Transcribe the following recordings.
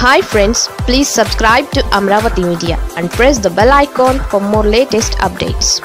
hi friends please subscribe to Amaravati media and press the bell icon for more latest updates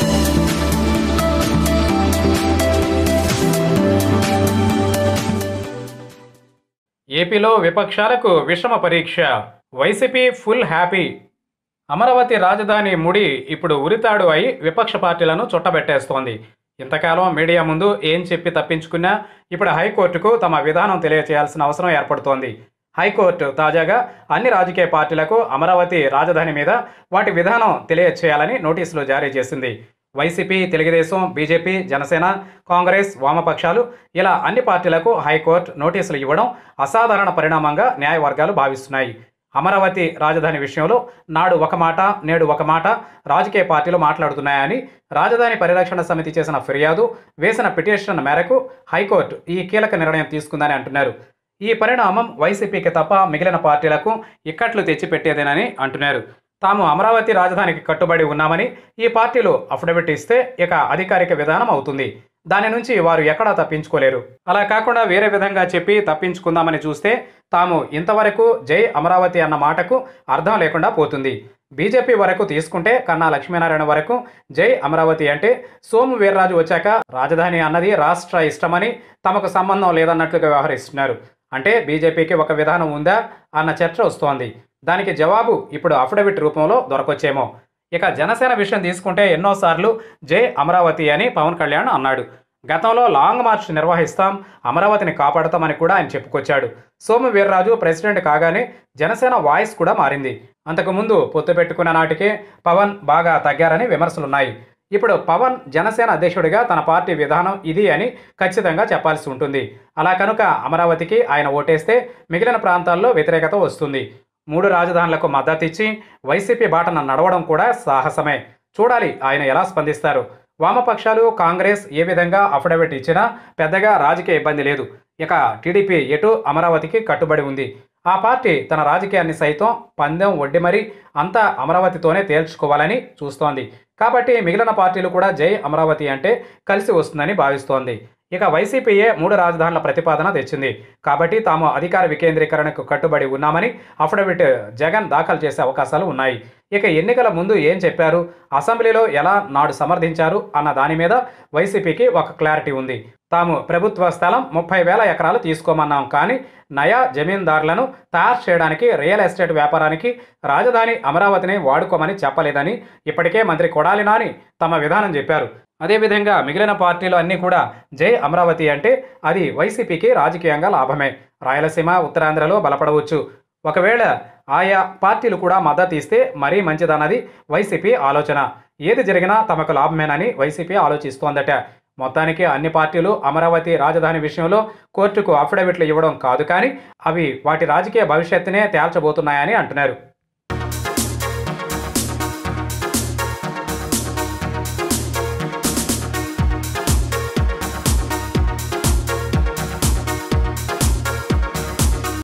ఏపీలో విపక్షాలకు విషమ పరీక్ష YCP full happy Amaravati రాజధాని ముడి ఇప్పుడు ఉరితాడు అయి విపక్ష పార్టీలను చుట్టబెట్టేస్తోంది ఇంతకాలం మీడియా ముందు ఏం చెప్పి తప్పించుకున్నా ఇప్పుడు హైకోర్టుకు తమ విధానం తెలియచేయాల్సిన అవసరం ఏర్పడుతోంది హైకోర్టు తాజాగా అన్ని రాజకీయ పార్టీలకు అమరావతి రాజధాని మీద వాటి విధానం తెలియచేయాలని నోటీసులు జారీ చేసింది వైసీపీ తెలుగుదేశం బీజేపీ జనసేన కాంగ్రెస్ వామపక్షాలు ఇలా అన్ని పార్టీలకు హైకోర్టు నోటీసులు ఇవ్వడం అసాధారణ పరిణామంగా న్యాయవర్గాలు భావిస్తున్నాయి అమరావతి రాజధాని విషయంలో నాడు ఒక మాట నేడు ఒక మాట రాజకీయ పార్టీలు మాట్లాడుతున్నాయని రాజధాని పరిరక్షణ సమితి చేసిన ఫిర్యాదు వేసిన పిటిషన్ మేరకు హైకోర్టు ఈ కీలక నిర్ణయం తీసుకుందని అంటున్నారు ఈ పరిణామం వైసీపీకి తప్ప మిగిలిన పార్టీలకు ఇక్కట్లు తెచ్చిపెట్టేదేనని అంటున్నారు తాము అమరావతి రాజధానికి కట్టుబడి ఉన్నామని ఈ పార్టీలు అఫిడవిట్ ఇస్తే ఇక అధికారిక విధానం అవుతుంది దాని నుంచి వారు ఎక్కడా తప్పించుకోలేరు అలా కాకుండా వేరే విధంగా చెప్పి తప్పించుకుందామని చూస్తే తాము ఇంతవరకు జై అమరావతి అన్న మాటకు అర్థం లేకుండా పోతుంది బీజేపీ వరకు తీసుకుంటే కన్నా లక్ష్మీనారాయణ వరకు జై అమరావతి అంటే సోము వీర్రాజు వచ్చాక రాజధాని అన్నది రాష్ట్ర ఇష్టమని తమకు సంబంధం లేదన్నట్లుగా వ్యవహరిస్తున్నారు అంటే బీజేపీకి ఒక విధానం ఉందా అన్న చర్చ వస్తోంది దానికి జవాబు ఇప్పుడు అఫిడవిట్ రూపంలో దొరకొచ్చేమో ఇక జనసేన విషయం తీసుకుంటే ఎన్నోసార్లు జై అమరావతి అని పవన్ కళ్యాణ్ అన్నాడు గతంలో లాంగ్ మార్చ్ నిర్వహిస్తాం అమరావతిని కాపాడుతామని కూడా ఆయన చెప్పుకొచ్చాడు సోము వీర్రాజు ప్రెసిడెంట్ కాగానే జనసేన వాయిస్ కూడా మారింది అంతకుముందు పొత్తు పెట్టుకున్న నాటికే పవన్ బాగా తగ్గారని విమర్శలున్నాయి ఇప్పుడు పవన్ జనసేన అధ్యక్షుడిగా తన పార్టీ విధానం ఇది అని ఖచ్చితంగా చెప్పాల్సి ఉంటుంది అలా కనుక అమరావతికి ఆయన ఓటేస్తే మిగిలిన ప్రాంతాల్లో వ్యతిరేకత వస్తుంది మూడు రాజధానులకు మద్దతిచ్చి వైసీపీ బాటన నడవడం కూడా సాహసమే చూడాలి ఆయన ఎలా స్పందిస్తారు వామపక్షాలు కాంగ్రెస్ ఏ విధంగా అఫిడవిట్ ఇచ్చినా పెద్దగా రాజకీయ ఇబ్బంది లేదు ఇక టీడీపీ ఎటు అమరావతికి కట్టుబడి ఉంది ఆ పార్టీ తన రాజకీయాన్ని సైతం పందెం ఒడ్డి మరీ అంతా అమరావతితోనే తేల్చుకోవాలని చూస్తోంది కాబట్టి మిగిలిన పార్టీలు కూడా జై అమరావతి అంటే కలిసి వస్తుందని భావిస్తోంది ఇక వైసీపీయే మూడు రాజధానుల ప్రతిపాదన తెచ్చింది కాబట్టి తాము అధికార వికేంద్రీకరణకు కట్టుబడి ఉన్నామని అఫిడవిట్ జగన్ దాఖలు చేసే అవకాశాలు ఉన్నాయి ఇక ఎన్నికల ముందు ఏం చెప్పారు అసెంబ్లీలో ఎలా నాడు సమర్థించారు అన్న దాని మీద వైసీపీకి ఒక క్లారిటీ ఉంది తాము ప్రభుత్వ స్థలం ముప్పై వేల ఎకరాలు తీసుకోమన్నాం కానీ నయా జమీందారులను తయారు చేయడానికి రియల్ ఎస్టేట్ వ్యాపారానికి రాజధాని అమరావతిని వాడుకోమని చెప్పలేదని ఇప్పటికే మంత్రి కొడాలి నాని తమ విధానం చెప్పారు అదేవిధంగా మిగిలిన పార్టీలు అన్నీ కూడా జై అమరావతి అంటే అది వైసీపీకి రాజకీయంగా లాభమే రాయలసీమ ఉత్తరాంధ్రలో బలపడవచ్చు ఒకవేళ ఆయా పార్టీలు కూడా మద్దతు ఇస్తే మరీ మంచిదన్నది వైసీపీ ఆలోచన ఏది జరిగినా తమకు లాభమేనని వైసీపీ ఆలోచిస్తోందట మొత్తానికి అన్ని పార్టీలు అమరావతి రాజధాని విషయంలో కోర్టుకు అఫిడవిట్లు ఇవ్వడం కాదు కానీ అవి వాటి రాజకీయ భవిష్యత్తునే తేల్చబోతున్నాయని అంటున్నారు